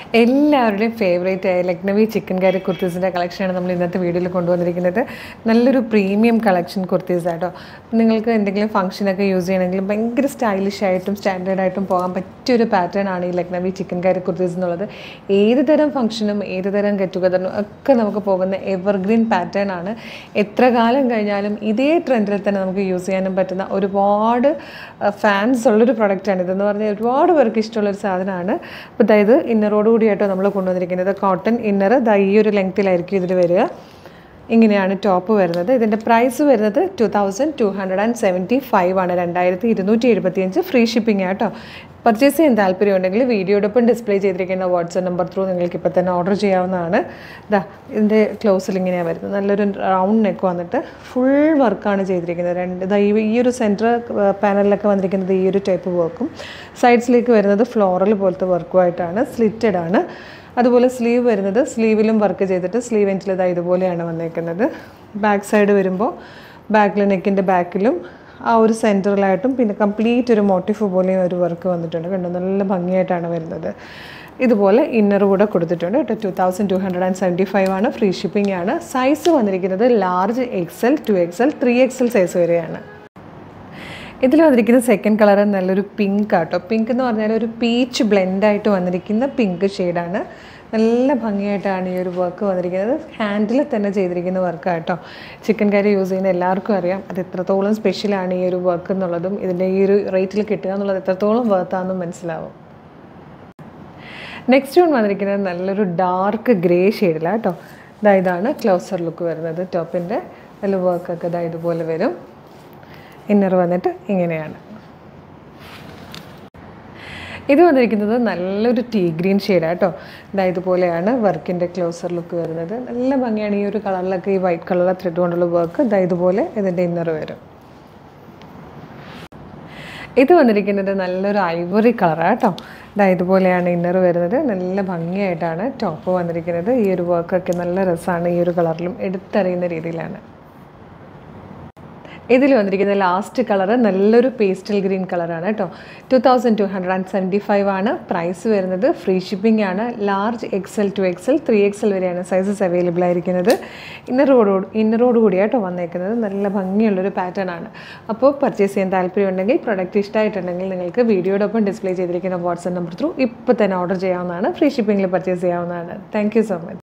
എല്ലാവരുടെയും ഫേവറേറ്റ് ആയ ലക്നവി ചിക്കൻ കറി കുർത്തീസിൻ്റെ കളക്ഷനാണ് നമ്മൾ ഇന്നത്തെ വീഡിയോയിൽ കൊണ്ടുവന്നിരിക്കുന്നത് നല്ലൊരു പ്രീമിയം കളക്ഷൻ കുർത്തീസ് ആട്ടോ നിങ്ങൾക്ക് എന്തെങ്കിലും ഫംഗ്ഷനൊക്കെ യൂസ് ചെയ്യണമെങ്കിൽ ഭയങ്കര സ്റ്റൈലിഷ് ആയിട്ടും സ്റ്റാൻഡേർഡ് ആയിട്ടും പോകാൻ പറ്റിയൊരു പാറ്റേൺ ആണ് ഈ ലക്നവി ചിക്കൻ കറി കുർത്തീസ് എന്നുള്ളത് ഏത് തരം ഫംഗ്ഷനും ഏത് തരം ഗെറ്റ് ടുഗദറിനും ഒക്കെ നമുക്ക് പോകുന്ന എവർഗ്രീൻ പാറ്റേൺ ആണ് എത്ര കാലം കഴിഞ്ഞാലും ഇതേ ട്രെൻഡിൽ തന്നെ നമുക്ക് യൂസ് ചെയ്യാനും പറ്റുന്ന ഒരുപാട് ഫാൻസ് ഉള്ളൊരു പ്രൊഡക്റ്റാണ് ഇതെന്ന് പറഞ്ഞാൽ ഒരുപാട് പേർക്ക് ഇഷ്ടമുള്ളൊരു സാധനമാണ് അപ്പോൾ അതായത് ഇന്നറോട് കൂടിയായിട്ടോ നമ്മൾ കൊണ്ടുവന്നിരിക്കുന്നത് കോട്ടൺ ഇന്നർ ദാ ഈ ഒരു ലെങ്ത്തിലായിരിക്കും ഇതിൽ വരിക ഇങ്ങനെയാണ് ടോപ്പ് വരുന്നത് ഇതിൻ്റെ പ്രൈസ് വരുന്നത് two thousand two hundred and seventy five ആണ് രണ്ടായിരത്തി ഇരുന്നൂറ്റി എഴുപത്തിയഞ്ച് ഫ്രീ ഷിപ്പിംഗ് ആട്ടോ പർച്ചേസ് ചെയ്യാൻ താല്പര്യമുണ്ടെങ്കിൽ വീഡിയോടൊപ്പം ഡിസ്പ്ലേ ചെയ്തിരിക്കുന്ന വാട്സപ്പ് നമ്പർ ത്രൂ നിങ്ങൾക്ക് ഇപ്പോൾ തന്നെ ഓർഡർ ചെയ്യാവുന്നതാണ് ഇതാ ഇതിൻ്റെ ക്ലോസിൽ ഇങ്ങനെയാണ് വരുന്നത് നല്ലൊരു റൗണ്ട് നെക്ക് വന്നിട്ട് ഫുൾ വർക്കാണ് ചെയ്തിരിക്കുന്നത് രണ്ട് ഇതാ ഈ ഈ ഒരു സെൻറ്റർ പാനലിലൊക്കെ വന്നിരിക്കുന്നത് ഈ ഒരു ടൈപ്പ് വർക്കും സൈഡ്സിലേക്ക് വരുന്നത് ഫ്ലോറൽ പോലത്തെ വർക്കുമായിട്ടാണ് സ്ലിറ്റഡ് ആണ് അതുപോലെ സ്ലീവ് വരുന്നത് സ്ലീവിലും വർക്ക് ചെയ്തിട്ട് സ്ലീവ് എൻറ്റിൽ ഇതാ ഇതുപോലെയാണ് വന്നേക്കുന്നത് ബാക്ക് സൈഡ് വരുമ്പോൾ ബാക്കിൽ നെക്കിൻ്റെ ബാക്കിലും ആ ഒരു സെൻറ്ററിലായിട്ടും പിന്നെ കംപ്ലീറ്റ് ഒരു മോട്ടിഫ് പോലെയും ഒരു വർക്ക് വന്നിട്ടുണ്ട് കണ്ടോ നല്ല ഭംഗിയായിട്ടാണ് വരുന്നത് ഇതുപോലെ ഇന്നർ കൂടെ കൊടുത്തിട്ടുണ്ട് കേട്ടോ two thousand two hundred and seventy five ആണ് ഫ്രീ ഷിപ്പിംഗ് ആണ് സൈസ് വന്നിരിക്കുന്നത് large XL two XL three XL size വരെയാണ് ഇതിൽ വന്നിരിക്കുന്ന സെക്കൻഡ് കളർ നല്ലൊരു പിങ്ക് ആട്ടോ പിങ്ക് എന്ന് പറഞ്ഞാൽ ഒരു പീച്ച് ബ്ലെൻഡായിട്ട് വന്നിരിക്കുന്ന പിങ്ക് ഷെയ്ഡാണ് നല്ല ഭംഗിയായിട്ടാണ് ഈ ഒരു വർക്ക് വന്നിരിക്കുന്നത് ഹാൻഡിൽ തന്നെ ചെയ്തിരിക്കുന്ന വർക്കാട്ടോ ചിക്കൻ കറി യൂസ് ചെയ്യുന്ന എല്ലാവർക്കും അറിയാം അത് എത്രത്തോളം സ്പെഷ്യലാണ് ഈ ഒരു വർക്ക് എന്നുള്ളതും ഇതിൻ്റെ ഈ ഒരു റേറ്റിൽ കിട്ടുക എന്നുള്ളത് എത്രത്തോളം വർത്താണെന്നും മനസ്സിലാവും നെക്സ്റ്റ് വൺ വന്നിരിക്കുന്നത് നല്ലൊരു ഡാർക്ക് ഗ്രേ ഷെയ്ഡിലാണ് കേട്ടോ ഇതാ ഇതാണ് ക്ലോസർ ലുക്ക് വരുന്നത് ടോപ്പിൻ്റെ നല്ല വർക്കൊക്കെ ഇതാ ഇതുപോലെ വരും ഇന്നർ വന്നിട്ട് ഇങ്ങനെയാണ് ഇത് വന്നിരിക്കുന്നത് നല്ലൊരു ടീ ഗ്രീൻ ഷെയ്ഡാണ് കേട്ടോ ഇതാ ഇതുപോലെയാണ് വർക്കിൻ്റെ ക്ലോസർ ലുക്ക് വരുന്നത് നല്ല ഭംഗിയാണ് ഈ ഒരു കളറിലൊക്കെ ഈ വൈറ്റ് കളറിലെ ത്രെഡ് കൊണ്ടുള്ള വർക്ക് ഇതാ ഇതുപോലെ ഇതിൻ്റെ ഇന്നർ വരും ഇത് വന്നിരിക്കുന്നത് നല്ലൊരു ഐവറി കളറാണ് കേട്ടോ ഇതാ ഇതുപോലെയാണ് ഇന്നർ വരുന്നത് നല്ല ഭംഗിയായിട്ടാണ് ടോപ്പ് വന്നിരിക്കുന്നത് ഈ ഒരു വർക്കൊക്കെ നല്ല രസമാണ് ഈ ഒരു കളറിലും എടുത്തറിയുന്ന രീതിയിലാണ് ഇതിൽ വന്നിരിക്കുന്ന ലാസ്റ്റ് കളറ് നല്ലൊരു പേസ്റ്റൽ ഗ്രീൻ കളറാണ് കേട്ടോ two thousand two hundred and seventy five ആണ് പ്രൈസ് വരുന്നത് ഫ്രീ ഷിപ്പിംഗ് ആണ് large XL two XL three XL വരെയാണ് സൈസസ് അവൈലബിൾ ആയിരിക്കുന്നത് ഇന്നറോട് ഇന്നറോട് കൂടിയാട്ടോ വന്നേക്കുന്നത് നല്ല ഭംഗിയുള്ളൊരു പാറ്റേൺ ആണ് അപ്പോൾ പർച്ചേസ് ചെയ്യാൻ താല്പര്യമുണ്ടെങ്കിൽ പ്രൊഡക്റ്റ് ഇഷ്ടമായിട്ടുണ്ടെങ്കിൽ നിങ്ങൾക്ക് വീഡിയോടൊപ്പം ഡിസ്പ്ലേ ചെയ്തിരിക്കുന്ന വാട്സപ്പ് നമ്പർ ത്രൂ ഇപ്പോൾ തന്നെ ഓർഡർ ചെയ്യാവുന്നതാണ് ഫ്രീ ഷിപ്പിംഗിൽ പർച്ചേസ് ചെയ്യാവുന്നതാണ് താങ്ക് യു സോ മച്ച്